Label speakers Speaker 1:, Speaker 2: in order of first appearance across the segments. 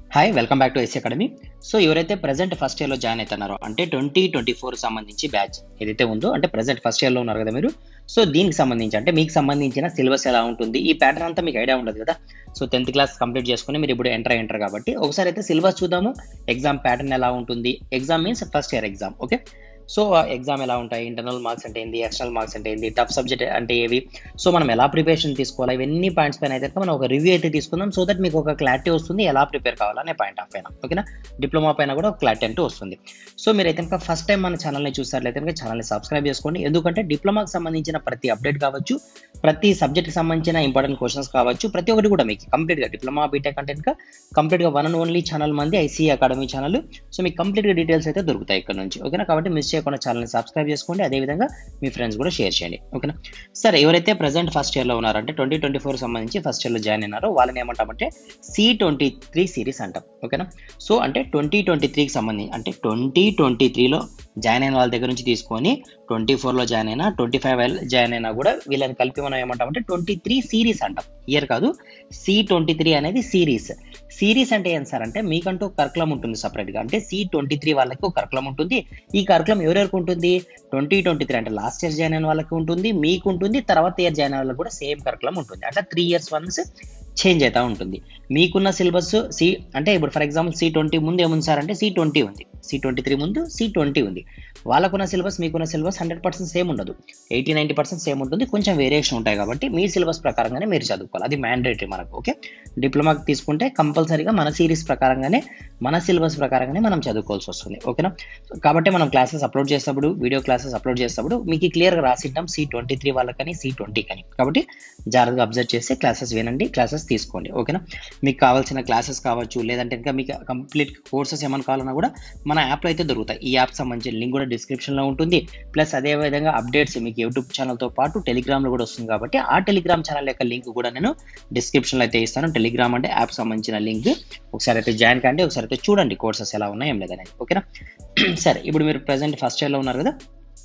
Speaker 1: hi welcome back to S academy so ఎవరైతే present first ఇయర్లో join అవుతున్నారో అంటే ట్వంటీ ట్వంటీ ఫోర్ సంబంధించి బ్యాచ్ ఏదైతే ఉందో అంటే ప్రెసెంట్ ఫస్ట్ ఇయర్లో ఉన్నారు కదా మీరు సో దీనికి సంబంధించి అంటే మీకు సంబంధించిన సిలబస్ ఎలా ఉంటుంది ఈ ప్యాటర్న్ అంతా మీకు ఐడియా ఉండదు కదా సో టెన్త్ క్లాస్ కంప్లీట్ చేసుకుని మీరు ఇప్పుడు ఎంటర్ ఎంటర్ కాబట్టి ఒకసారి అయితే సిలబస్ చూద్దాము ఎగ్జామ్ ప్యాటర్న్ ఎలా ఉంటుంది exam means first year exam okay so exam ఎలా ఉంటాయి ఇంటర్నల్ మార్క్స్ అంటే ఏంది ఎక్స్టర్నల్ మార్క్స్ అంటే ఏంది టఫ్ సబ్జెక్ట్ అంటే ఏవి సో మనం ఎలా ప్రిపరేషన్ తీసుకోవాలి ఇవన్నీ పాయింట్స్ పైన అయితే మనం ఒక రివ్యూ అయితే తీసుకుందాం సో దట్ మీకు ఒక క్లారిటీ వస్తుంది ఎలా ప్రిపేర్ కావాలనే పాయింట్ ఆఫ్ పైన ఓకేనా డిప్లొమా పైన కూడా ఒక క్లారిటీ అంటూ వస్తుంది సో మీరు అయితే కనుక ఫస్ట్ టైం మన ఛానల్ని చూసారైతే కనుక ఛానల్ని సబ్స్క్రైబ్ చేసుకోండి ఎందుకంటే డిప్లొమాకి సంబంధించిన ప్రతి అప్డేట్ కావచ్చు ప్రతి సబ్జెక్ట్కి సంబంధించిన ఇంపార్టెంట్ క్వశ్చన్స్ కావచ్చు ప్రతి ఒక్కటి కూడా మీకు కంప్లీట్గా డిప్లొమా బీటెక్ అంటే కనుక కంప్లీట్గా వన్ అండ్ ఓన్లీ ఛానల్ మంది ఐసీ అకాడమీ ఛానల్ సో మీకు కంప్లీట్గా డీటెయిల్స్ అయితే దొరుకుతాయి ఇక్కడ నుంచి ఓకేనా కాబట్టి మిస్ చేయకుండా ఛానల్ని సబ్స్క్రైబ్ చేసుకోండి అదేవిధంగా మీ ఫ్రెండ్స్ కూడా షేర్ చేయండి ఓకేనా సరే ఎవరైతే ప్రజెంట్ ఫస్ట్ ఇయర్లో ఉన్నారంటే ట్వంటీ ట్వంటీ ఫోర్ సంబంధించి ఫస్ట్ ఇయర్లో జాయిన్ అయినారో వాళ్ళని ఏమంటామంటే సి ట్వంటీ త్రీ సిరీస్ అంటాం ఓకేనా సో అంటే ట్వంటీ ట్వంటీ త్రీకి సంబంధించి అంటే ట్వంటీ ట్వంటీ త్రీలో జాయిన్ అయిన వాళ్ళ దగ్గర నుంచి తీసుకొని ట్వంటీ ఫోర్లో జాయిన్ అయినా ట్వంటీ ఫైవ్ జాయిన్ అయినా కూడా వీళ్ళని కలిపి మనం ఏమంటామంటే ట్వంటీ త్రీ సిరీస్ అంటాం ఇయర్ కాదు సి ట్వంటీ త్రీ అనేది సిరీస్ సిరీస్ అంటే ఏం సార్ అంటే మీకంటూ కర్కులం ఉంటుంది సపరేట్గా అంటే సి ట్వంటీ త్రీ వాళ్ళకి ఒక కర్కులం ఉంటుంది ఈ కర్కులం ఎవరెవరికి ఉంటుంది ట్వంటీ ట్వంటీ త్రీ అంటే లాస్ట్ ఇయర్ జాయిన్ అయిన వాళ్ళకి ఉంటుంది మీకు ఉంటుంది తర్వాత ఇయర్ జాయిన్ అయిన వాళ్ళకి కూడా సేమ్ కర్కులం ఉంటుంది అట్లా త్రీ ఇయర్స్ వన్స్ చేంజ్ అవుతూ ఉంటుంది మీకున్న సిలబస్ సి అంటే ఇప్పుడు ఫర్ ఎగ్జాంపుల్ సి ట్వంటీ ముందు ఏముంది సార్ అంటే సి ట్వంటీ ఉంది సి ట్వంటీ త్రీ ముందు సి ట్వంటీ ఉంది వాళ్ళకున్న సిలబస్ మీకున్న సిలబస్ హండ్రెడ్ పర్సెంట్ సేమ్ ఉండదు ఎయిటీ నైంటీ పర్సెంట్ సేమ్ ఉంటుంది కొంచెం వేరియేషన్ ఉంటాయి కాబట్టి మీ సిలబస్ ప్రకారంగానే మీరు చదువుకోవాలి అది మ్యాండేటరీ మనకు ఓకే డిప్లొమాకి తీసుకుంటే కంపల్సరీగా మన సిరీస్ ప్రకారంగానే మన సిలబస్ ప్రకారంగానే మనం చదువుకోవాల్సి వస్తుంది ఓకేనా కాబట్టి మనం క్లాసెస్ అప్లోడ్ చేసేటప్పుడు వీడియో క్లాసెస్ అప్లోడ్ చేసేటప్పుడు మీకు క్లియర్గా రాసిద్దాం సి ట్వంటీ త్రీ వాళ్ళకని సి ట్వంటీ కానీ కాబట్టి జాగ్రత్తగా అబ్జర్వ్ చేసి క్లాసెస్ వినండి క్లాసెస్ తీసుకోండి ఓకేనా మీకు కావాల్సిన క్లాసెస్ కావచ్చు లేదంటే ఇంకా మీకు కంప్లీట్ కోర్సెస్ ఏమైనా కావాలన్నా కూడా మన యాప్లో అయితే దొరుకుతాయి ఈ యాప్ సంబంధించిన లింక్ కూడా డిస్క్రిప్షన్లో ఉంటుంది ప్లస్ అదే విధంగా అప్డేట్స్ మీకు యూట్యూబ్ ఛానల్తో పాటు టెలిగ్రామ్లో కూడా వస్తుంది కాబట్టి ఆ టెలిగ్రామ్ ఛానల్ యొక్క లింక్ కూడా నేను డిస్క్రిప్షన్లో అయితే ఇస్తాను టెలిగ్రామ్ అంటే యాప్ సంబంధించిన లింక్ ఒకసారి అయితే జాయిన్ కండి ఒకసారి అయితే చూడండి కోర్సెస్ ఎలా ఉన్నాయి ఏం లేదనేది ఓకేనా సరే ఇప్పుడు మీరు ప్రజెంట్ ఫస్ట్ ఇయర్లో ఉన్నారు కదా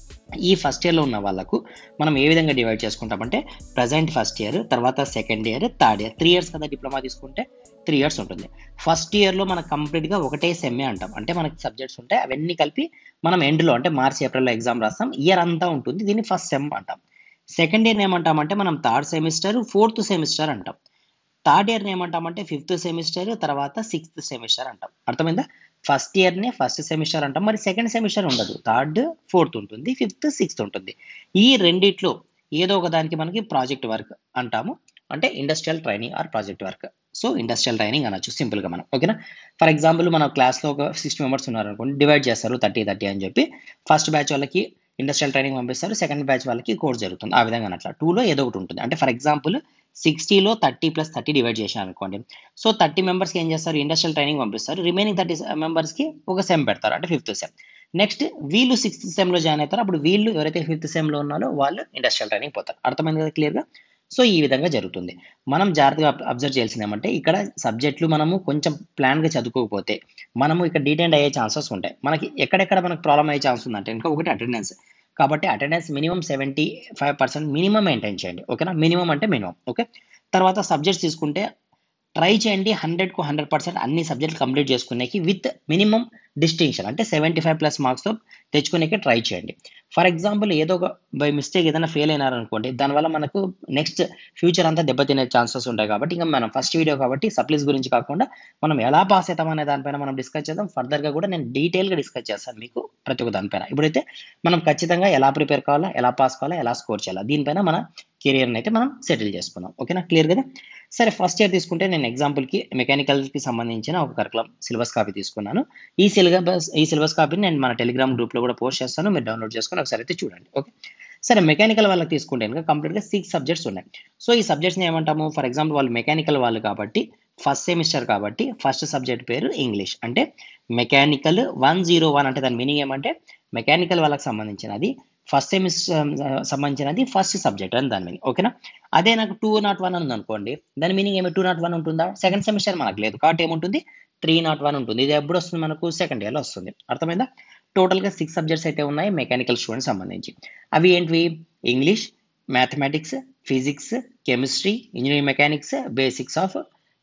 Speaker 1: ఈ ఫస్ట్ ఇయర్లో ఉన్న వాళ్ళకు మనం ఏ విధంగా డివైడ్ చేసుకుంటామంటే ప్రజెంట్ ఫస్ట్ ఇయర్ తర్వాత second year third year three years కదా డిప్లొమా తీసుకుంటే త్రీ ఇయర్స్ ఉంటుంది ఫస్ట్ ఇయర్లో మనకు కంప్లీట్గా ఒకటే సెమ్మే అంటాం అంటే మనకి సబ్జెక్ట్స్ ఉంటాయి అవన్నీ కలిపి మనం ఎండ్లో అంటే మార్చి ఏప్రిల్లో ఎగ్జామ్ రాస్తాం ఇయర్ అంతా ఉంటుంది దీన్ని ఫస్ట్ సెమ్ అంటాం సెకండ్ ఇయర్ ఏమంటామంటే మనం థర్డ్ సెమిస్టర్ ఫోర్త్ సెమిస్టర్ అంటాం థర్డ్ ఇయర్ని ఏమంటామంటే ఫిఫ్త్ సెమిస్టర్ తర్వాత సిక్స్త్ సెమిస్టర్ అంటాం అర్థమైందా ఫస్ట్ ఇయర్నే ఫస్ట్ సెమిస్టర్ అంటాం మరి సెకండ్ సెమిస్టర్ ఉండదు థర్డ్ ఫోర్త్ ఉంటుంది ఫిఫ్త్ సిక్స్త్ ఉంటుంది ఈ రెండిట్లో ఏదో ఒక దానికి మనకి ప్రాజెక్ట్ వర్క్ అంటాము అంటే industrial training or project work so industrial training అనొచ్చు సింపుల్గా మనం ఓకేనా ఫర్ ఎగ్జాంపుల్ మన క్లాస్లో ఒక సిక్స్టీ మెంబర్స్ ఉన్నారు అనుకోండి డివైడ్ చేస్తారు థర్టీ థర్టీ అని చెప్పి ఫస్ట్ బ్యాచ్ వాళ్ళకి ఇండస్ట్రియల్ ట్రైనింగ్ పంపిస్తారు సెకండ్ బ్యాచ్ వాళ్ళకి కోర్స్ జరుగుతుంది ఆ విధంగా అట్లా టూలో ఏదో ఒకటి ఉంటుంది అంటే ఫర్ ఎగ్జాంపుల్ సిక్స్టీలో థర్టీ ప్లస్ థర్టీ డివైడ్ చేశాను అనుకోండి సో థర్టీ మెంబర్స్కి ఏం చేస్తారు ఇండస్ట్రియల్ ట్రైనింగ్ పంపిస్తారు రిమైనింగ్ థర్టీ మెంబర్స్కి ఒక సెమ్ పెడతారు అంటే ఫిఫ్త్ సెమ్ నెక్స్ట్ వీళ్ళు సిక్స్త్ సెమ్లో జాయిన్ అవుతారు అప్పుడు వీళ్ళు ఎవరైతే ఫిఫ్త్ సెమ్లో ఉన్నారో వాళ్ళు ఇండస్ట్రియల్ ట్రైనింగ్ పోతారు అర్థమైంది కదా క్లియర్గా సో ఈ విధంగా జరుగుతుంది మనం జాగ్రత్తగా అబ్జర్వ్ చేయాల్సింది ఏమంటే ఇక్కడ సబ్జెక్టులు మనము కొంచెం ప్లాన్గా చదువుకోకపోతే మనము ఇక్కడ డీటెయిల్ అయ్యే ఛాన్సెస్ ఉంటాయి మనకి ఎక్కడెక్కడ మనకు ప్రాబ్లం అయ్యే ఛాన్స్ ఉందంటే ఇంకా ఒకటి అటెండెన్స్ కాబట్టి attendance minimum seventy five percent minimum maintain చేయండి ఓకేనా మినిమం అంటే మినిమం ఓకే తర్వాత సబ్జెక్ట్స్ తీసుకుంటే ట్రై చేయండి హండ్రెడ్కు హండ్రెడ్ పర్సెంట్ అన్ని సబ్జెక్టులు కంప్లీట్ చేసుకునేకి విత్ మినిమం డిస్టింక్షన్ అంటే సెవెంటీ ఫైవ్ ప్లస్ మార్క్స్తో తెచ్చుకునేకి ట్రై చేయండి ఫర్ ఎగ్జాంపుల్ ఏదో ఒక బై మిస్టేక్ ఏదైనా ఫెయిల్ అయినారనుకోండి దానివల్ల మనకు నెక్స్ట్ ఫ్యూచర్ అంతా దెబ్బతినే ఛాన్సెస్ ఉంటాయి కాబట్టి ఇంకా మనం ఫస్ట్ వీడియో కాబట్టి సప్లీస్ గురించి కాకుండా మనం ఎలా పాస్ అవుతాం అనే దానిపైన మనం డిస్కస్ చేద్దాం ఫర్దర్గా కూడా నేను డీటెయిల్గా డిస్కస్ చేస్తాను మీకు ప్రతి ఒక్క దానిపైన ఇప్పుడైతే మనం ఖచ్చితంగా ఎలా ప్రిపేర్ కావాలా ఎలా పాస్ కావాలా ఎలా స్కోర్ చేయాలా దీనిపైన మన కెరియర్ని అయితే మనం సెటిల్ చేసుకుందాం ఓకేనా క్లియర్ కదా సరే ఫస్ట్ ఇయర్ తీసుకుంటే నేను ఎగ్జాంపుల్కి మెకానికల్కి సంబంధించిన ఒక కరికులం సిలబస్ కాపీ తీసుకున్నాను ఈ సిలబస్ ఈ సిలబస్ కాపీని నేను మన టెలిగ్రామ్ గ్రూప్లో కూడా పోస్ట్ చేస్తాను మీరు డౌన్లోడ్ చేసుకొని ఒకసారి అయితే చూడండి ఓకే సరే మెకానికల్ వాళ్ళకి తీసుకుంటే కనుక కంప్లీట్గా సిక్స్ సబ్జెక్ట్స్ ఉన్నాయి సో ఈ సబ్జెక్ట్స్ని ఏమంటాము ఫర్ ఎగ్జాంపుల్ వాళ్ళు మెకానికల్ వాళ్ళు కాబట్టి ఫస్ట్ సెమిస్టర్ కాబట్టి ఫస్ట్ సబ్జెక్ట్ పేరు ఇంగ్లీష్ అంటే మెకానికల్ వన్ జీరో వన్ అంటే దాని మీనింగ్ ఏమంటే మెకానికల్ వాళ్ళకి సంబంధించినది ఫస్ట్ సెమిస్టర్ సంబంధించినది ఫస్ట్ సబ్జెక్ట్ అని దాని మీనింగ్ ఓకేనా అదే నాకు టూ నాట్ వన్ ఉంది అనుకోండి దాని మీనింగ్ ఏమి టూ నాట్ వన్ ఉంటుందా సెకండ్ సెమిస్టర్ మనకు లేదు కాబట్టి ఏముంటుంది త్రీ నాట్ వన్ ఉంటుంది ఇది ఎప్పుడు వస్తుంది మనకు సెకండ్ ఇయర్లో వస్తుంది అర్థమైందా టోటల్గా సిక్స్ సబ్జెక్ట్స్ అయితే ఉన్నాయి మెకానికల్ స్టూడెంట్స్ సంబంధించి అవి ఏంటివి English mathematics physics chemistry engineering mechanics basics of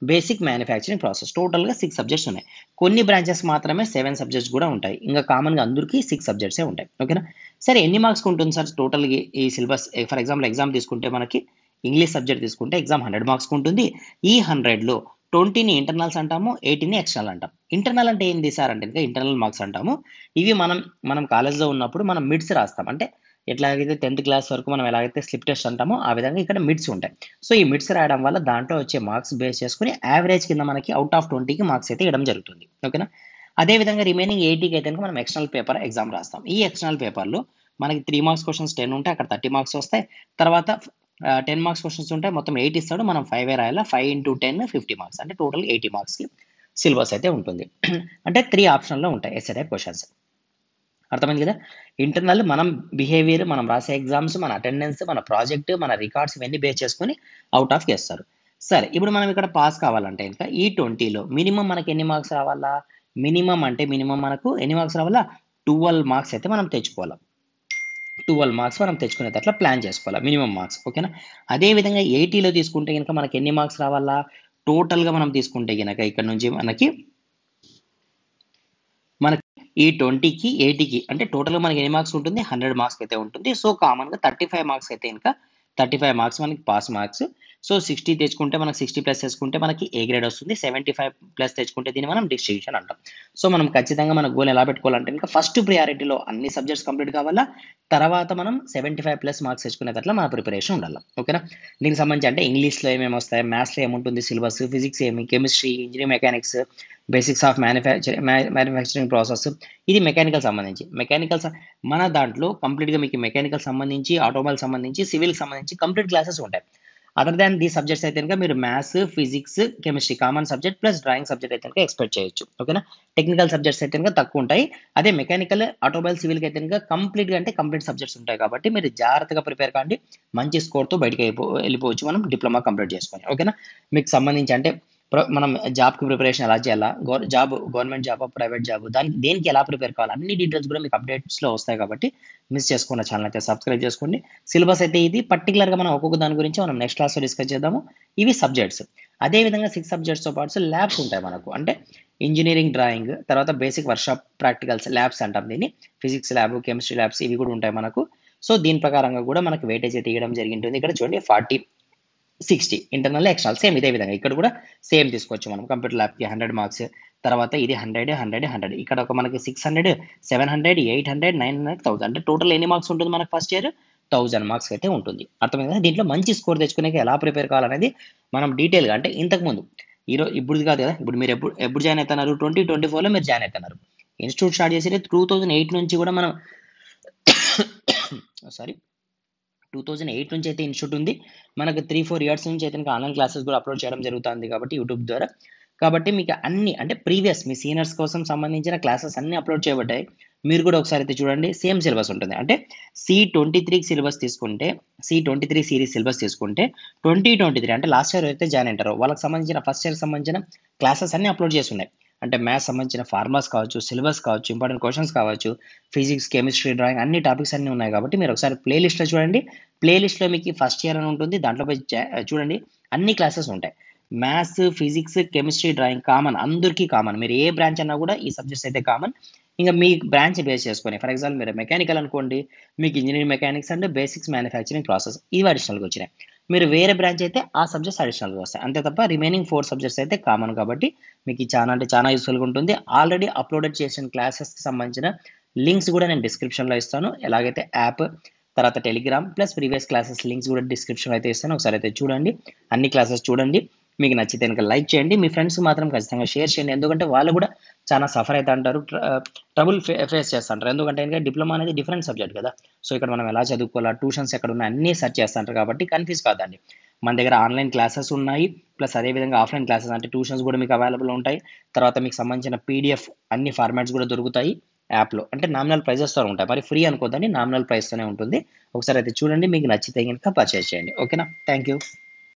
Speaker 1: basic manufacturing process టోటల్గా సిక్స్ సబ్జెక్ట్స్ ఉన్నాయి కొన్ని బ్రాంచెస్ మాత్రమే సెవెన్ సబ్జెక్ట్స్ కూడా ఉంటాయి ఇంకా కామన్గా అందరికీ సిక్స్ సబ్జెక్ట్సే ఉంటాయి ఓకేనా సరే ఎన్ని మార్క్స్ ఉంటుంది సార్ టోటల్గా ఈ సిలబస్ ఫర్ ఎగ్జాంపుల్ ఎగ్జామ్ తీసుకుంటే మనకి ఇంగ్లీష్ సబ్జెక్ట్ తీసుకుంటే ఎగ్జామ్ హండ్రెడ్ మార్క్స్ ఉంటుంది ఈ హండ్రెడ్లో ట్వంటీని ఇంటర్నల్స్ అంటాము ఎయిటీని ఎక్స్టర్నల్ అంటాం ఇంటర్నల్ అంటే ఏంది సార్ అంటే ఇంకా ఇంటర్నల్ మార్క్స్ అంటాము ఇవి మనం మనం కాలేజ్లో ఉన్నప్పుడు మనం మిడ్స్ రాస్తాం అంటే ఎట్లాగైతే టెన్త్ క్లాస్ వరకు మనం ఎలాగైతే స్లిప్ టెస్ట్ అంటామో ఆ విధంగా ఇక్కడ మిడ్స్ ఉంటాయి సో ఈ మిడ్స్ రాయడం వల్ల దాంట్లో వచ్చే మార్క్స్ బేస్ చేసుకుని యావరేజ్ కింద మనకి అవుట్ ఆఫ్ ట్వంటీకి మార్క్స్ అయితే ఇవ్వడం జరుగుతుంది ఓకేనా అదేవిధంగా రిమైనింగ్ ఎయిటీకి అయితే కనుక మనం ఎక్స్టర్నల్ పేపర్ ఎగ్జామ్ రాస్తాం ఈ ఎక్స్టర్నల్ పేపర్లో మనకి త్రీ మార్క్స్ క్వశ్చన్స్ టెన్ ఉంటాయి అక్కడ థర్టీ మార్క్స్ వస్తాయి తర్వాత టెన్ మార్క్స్ క్వశ్చన్స్ ఉంటాయి మొత్తం ఎయిట్ ఇస్తాడు మనం ఫైవ్ ఏ రాయాలా five into ten fifty marks అంటే టోటల్ ఎయిటీ మార్క్స్కి సిలబస్ అయితే ఉంటుంది అంటే త్రీ ఆప్షన్లో ఉంటాయి ఎస్ఏ టైప్ క్వశ్చన్స్ అర్థమైంది కదా ఇంటర్నల్ మనం బిహేవియర్ మనం రాసే ఎగ్జామ్స్ మన అటెండెన్స్ మన ప్రాజెక్ట్ మన రికార్డ్స్ ఇవన్నీ బేస్ చేసుకుని అవుట్ ఆఫ్ చేస్తారు సరే ఇప్పుడు మనం ఇక్కడ పాస్ కావాలంటే ఇంకా ఈ ట్వంటీలో మినిమం మనకి ఎన్ని మార్క్స్ రావాలా మినిమం అంటే మినిమం మనకు ఎన్ని మార్క్స్ రావాలా ట్వెల్వ్ మార్క్స్ అయితే మనం తెచ్చుకోవాలి ట్వెల్వ్ మార్క్స్ మనం తెచ్చుకునేటట్లా ప్లాన్ చేసుకోవాలి మినిమం మార్క్స్ ఓకేనా అదేవిధంగా ఎయిటీలో తీసుకుంటే కనుక మనకి ఎన్ని మార్క్స్ రావాలా టోటల్గా మనం తీసుకుంటే కనుక ఇక్కడ నుంచి మనకి మనకి ఈ ట్వంటీకి ఎయిటీకి అంటే టోటల్గా మనకి ఎన్ని మార్క్స్ ఉంటుంది హండ్రెడ్ మార్క్స్ అయితే ఉంటుంది సో కామన్గా థర్టీ ఫైవ్ మార్క్స్ అయితే ఇంకా థర్టీ ఫైవ్ మార్క్స్ మనకి పాస్ మార్క్స్ సో సిక్స్టీ తెచ్చుకుంటే మనకి సిక్స్టీ ప్లస్ తెచ్చుకుంటే మనకి ఏ గ్రేడ్ వస్తుంది సెవెంటీ ఫైవ్ ప్లస్ తెచ్చుకుంటే దీన్ని మనం డిస్ట్రిబ్యూషన్ అంటాం సో మనం ఖచ్చితంగా మన గోల్ ఎలా పెట్టుకోవాలంటే ఇంకా ఫస్ట్ ప్రియారిటీలో అన్ని సబ్జెక్ట్స్ కంప్లీట్ కావాలా తర్వాత మనం సెవెంటీ ఫైవ్ ప్లస్ మార్క్స్ తెచ్చుకునేటట్లా మన ప్రిపరేషన్ ఉండాలి ఓకేనా దీనికి సంబంధించి అంటే ఇంగ్లీష్లో ఏమేమి వస్తాయి మ్యాథ్స్లో ఏముంటుంది సిలబస్ ఫిజిక్స్ ఏమి chemistry engineering mechanics basics of manufacturing manufacturing process ఇది మెకానికల్ సంబంధించి మెకానికల్ మన దాంట్లో కంప్లీట్గా మీకు మెకానికల్ సంబంధించి ఆటోమొబైల్ సంబంధించి సివిల్ సంబంధించి కంప్లీట్ క్లాసెస్ ఉంటాయి అదర్ దాన్ దీ సబ్జెక్ట్స్ అయితే కనుక మీరు maths physics chemistry common subject plus drawing subject అయితే కనుక ఎక్స్పెక్ట్ చేయొచ్చు ఓకేనా టెక్నికల్ సబ్జెక్ట్స్ అయితే కనుక తక్కువ ఉంటాయి అదే మెకానికల్ ఆటోమొబైల్ సివిల్కి అయితే కనుక కంప్లీట్గా అంటే కంప్లీట్ సబ్జెక్ట్స్ ఉంటాయి కాబట్టి మీరు జాగ్రత్తగా ప్రిపేర్ కాండి మంచి స్కోర్తో బయటకు అయిపో వెళ్ళిపోవచ్చు మనం డిప్లొమా కంప్లీట్ చేసుకొని ఓకేనా మీకు సంబంధించి అంటే ప్ర- మనం జాబ్కి ప్రిపరేషన్ ఎలా చేయాలా గవర్ job government job private job దానికి దేనికి ఎలా ప్రిపేర్ కావాలి అన్ని డీటెయిల్స్ కూడా మీకు అప్డేట్స్లో వస్తాయి కాబట్టి మిస్ చేసుకున్న ఛానల్ అయితే సబ్స్క్రైబ్ చేసుకోండి సిలబస్ అయితే ఇది పర్టికులర్గా మనం ఒక్కొక్క దాని గురించి మనం నెక్స్ట్ క్లాస్లో డిస్కస్ చేద్దాము ఇవి సబ్జెక్ట్స్ అదేవిధంగా సిక్స్ సబ్జెక్ట్స్తో పాటు ల్యాబ్స్ ఉంటాయి మనకు అంటే ఇంజనీరింగ్ డ్రాయింగ్ తర్వాత బేసిక్ వర్క్షాప్ ప్రాక్టికల్స్ ల్యాబ్స్ అంటాం దీన్ని ఫిజిక్స్ ల్యాబ్ కెమిస్ట్రీ ల్యాబ్స్ ఇవి కూడా ఉంటాయి మనకు సో దీని ప్రకారంగా కూడా మనకు వెయిటేజ్ అయితే ఇవ్వడం జరిగింటుంది ఇక్కడ చూడండి forty sixty internal external same ఇదే విధంగా ఇక్కడ కూడా సేమ్ తీసుకోవచ్చు మనం కంప్యూటర్ ల్యాబ్కి హండ్రెడ్ మార్క్స్ తర్వాత ఇది హండ్రెడ్ హండ్రెడ్ హండ్రెడ్ ఇక్కడ ఒక మనకి six hundred seven hundred eight hundred nine hundred thousand అంటే టోటల్ ఎన్ని మార్క్స్ ఉంటుంది మనకు ఫస్ట్ ఇయర్ థౌజండ్ మార్క్స్ అయితే ఉంటుంది అర్థమైంది కదా దీంట్లో మంచి స్కోర్ తెచ్చుకునే ఎలా ప్రిపేర్ కావాలనేది మనం డీటెయిల్గా అంటే ఇంతకు ముందు ఈరోజు ఇప్పుడు కాదు కదా ఇప్పుడు మీరు ఎప్పుడు ఎప్పుడు జాయిన్ అవుతున్నారు ట్వంటీ ట్వంటీ ఫోర్లో మీరు జాయిన్ అవుతున్నారు ఇన్స్టిట్యూట్ స్టార్ట్ చేసి టూ థౌజండ్ ఎయిట్ నుంచి కూడా మనం సారీ టూ థౌజండ్ ఎయిట్ నుంచి అయితే ఇన్స్టిట్యూట్ ఉంది మనకు త్రీ ఫోర్ ఇయర్స్ నుంచి అయితే ఆన్లైన్ క్లాసెస్ కూడా అప్లోడ్ చేయడం జరుగుతుంది కాబట్టి యూట్యూబ్ ద్వారా కాబట్టి మీకు అన్ని అంటే ప్రీవియస్ మీ సీనియర్స్ కోసం సంబంధించిన క్లాసెస్ అన్ని అప్లోడ్ చేయబడ్డాయి మీరు కూడా ఒకసారి అయితే చూడండి సేమ్ సిలబస్ ఉంటుంది అంటే సి ట్వంటీ త్రీ సిలబస్ తీసుకుంటే C twenty three series syllabus తీసుకుంటే ట్వంటీ ట్వంటీ త్రీ అంటే లాస్ట్ ఇయర్ అయితే జాయిన్ అంటారో వాళ్ళకి సంబంధించిన ఫస్ట్ ఇయర్ సంబంధించిన క్లాసెస్ అన్ని అప్లోడ్ చేసి ఉన్నాయి అంటే మ్యాథ్స్ సంబంధించిన ఫార్మాస్ కావచ్చు సిలబస్ కావచ్చు ఇంపార్టెంట్ క్వశ్చన్స్ కావచ్చు ఫిజిక్స్ కెమిస్ట్రీ డ్రాయింగ్ అన్ని టాపిక్స్ అన్ని ఉన్నాయి కాబట్టి మీరు ఒకసారి ప్లేలిస్ట్లో చూడండి ప్లేలిస్ట్లో మీకు ఫస్ట్ ఇయర్ అని ఉంటుంది దాంట్లో పోయి జా- చూడండి అన్ని క్లాసెస్ ఉంటాయి maths physics chemistry drawing common అందరికీ కామన్ మీరు ఏ బ్రాంచ్ అన్నా కూడా ఈ సబ్జెక్ట్స్ అయితే కామన్ ఇంకా మీ బ్రాంచ్ బేస్ చేసుకొని ఫర్ ఎగ్జాంపుల్ మీరు మెకానికల్ అనుకోండి మీకు engineering mechanics and basics manufacturing process ఇవి అడిషనల్గా వచ్చినాయి మీరు వేరే బ్రాంచ్ అయితే ఆ సబ్జెక్ట్స్ అడిషనల్గా వస్తాయి అంతే తప్ప రిమైనింగ్ ఫోర్ సబ్జెక్ట్స్ అయితే కామన్ కాబట్టి మీకు ఇది చాలా అంటే చాలా యూస్ఫుల్గా ఉంటుంది ఆల్రెడీ అప్లోడెడ్ చేసిన క్లాసెస్కి సంబంధించిన లింక్స్ కూడా నేను డిస్క్రిప్షన్లో ఇస్తాను ఎలాగైతే యాప్ తర్వాత Telegram plus previous classes links కూడా డిస్క్రిప్షన్లో అయితే ఇస్తాను ఒకసారి అయితే చూడండి అన్ని క్లాసెస్ చూడండి మీకు నచ్చితే కనుక లైక్ చేయండి మీ ఫ్రెండ్స్ మాత్రం ఖచ్చితంగా షేర్ చేయండి ఎందుకంటే వాళ్ళు కూడా చాలా సఫర్ అయితే అంటారు ట్రబుల్ ఫేస్ చేస్తుంటారు ఎందుకంటే ఇంకా డిప్లొమా అనేది డిఫరెంట్ సబ్జెక్ట్ కదా సో ఇక్కడ మనం ఎలా చదువుకోవాలా ట్యూషన్స్ ఎక్కడ ఉన్నాయి అన్నీ సెర్చ్ చేస్తుంటారు కాబట్టి కన్ఫ్యూజ్ కాదండి మన దగ్గర ఆన్లైన్ క్లాసెస్ ఉన్నాయి ప్లస్ అదేవిధంగా ఆఫ్లైన్ క్లాసెస్ అంటే ట్యూషన్స్ కూడా మీకు అవైలబుల్ ఉంటాయి తర్వాత మీకు సంబంధించిన పీడిఎఫ్ అన్ని ఫార్మాట్స్ కూడా దొరుకుతాయి యాప్లో అంటే నామినల్ ప్రైజెస్తో ఉంటాయి మరి ఫ్రీ అనుకోదండి నామినల్ ప్రైస్తోనే ఉంటుంది ఒకసారి అయితే చూడండి మీకు నచ్చితే కనుక పర్చేస్ చేయండి ఓకేనా థ్యాంక్ యూ